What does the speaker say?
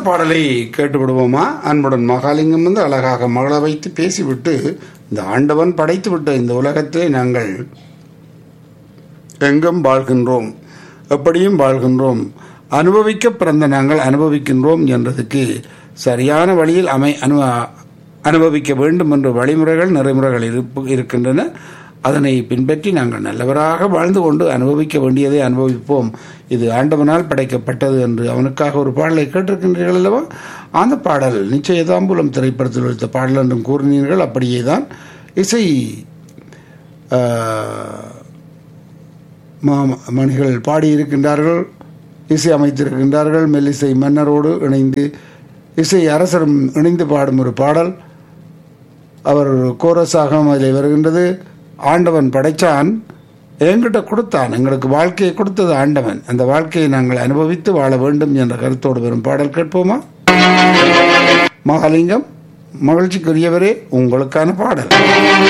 பாடலை கேட்டு விடுவோமா அன்புடன் மகாலிங்கம் வந்து அழகாக மகள வைத்து பேசிவிட்டு இந்த ஆண்டவன் படைத்து விட்ட இந்த உலகத்தை நாங்கள் எங்கும் வாழ்கின்றோம் எப்படியும் வாழ்கின்றோம் அனுபவிக்க பிறந்த நாங்கள் அனுபவிக்கின்றோம் என்றதுக்கு சரியான வழியில் அமை அனு அனுபவிக்க வேண்டும் என்ற வழிமுறைகள் நெறிமுறைகள் இருப்பு இருக்கின்றன அதனை பின்பற்றி நாங்கள் நல்லவராக வாழ்ந்து கொண்டு அனுபவிக்க வேண்டியதை அனுபவிப்போம் இது ஆண்டவனால் படைக்கப்பட்டது என்று அவனுக்காக ஒரு பாடலை கேட்டிருக்கின்றீர்கள் அல்லவா அந்த பாடல் நிச்சயதாம்பூலம் திரைப்படத்தில் வைத்த பாடல் என்றும் கூறினீர்கள் அப்படியே தான் இசை ஆஹ், மா- மணிகள் பாடியிருக்கின்றார்கள் இசை அமைத்திருக்கின்றார்கள் மெல்லிசை மன்னரோடு இணைந்து இசை அரசரும் இணைந்து பாடும் ஒரு பாடல் அவர் கோரஸாக அதில் வருகின்றது ஆண்டவன் படைச்சான் என்கிட்ட கொடுத்தான் எங்களுக்கு வாழ்க்கையை கொடுத்தது ஆண்டவன் அந்த வாழ்க்கையை நாங்கள் அனுபவித்து வாழ வேண்டும் என்ற கருத்தோடு வரும் பாடல் கேட்போமா மகாலிங்கம் மகிழ்ச்சிக்குரியவரே உங்களுக்கான பாடல்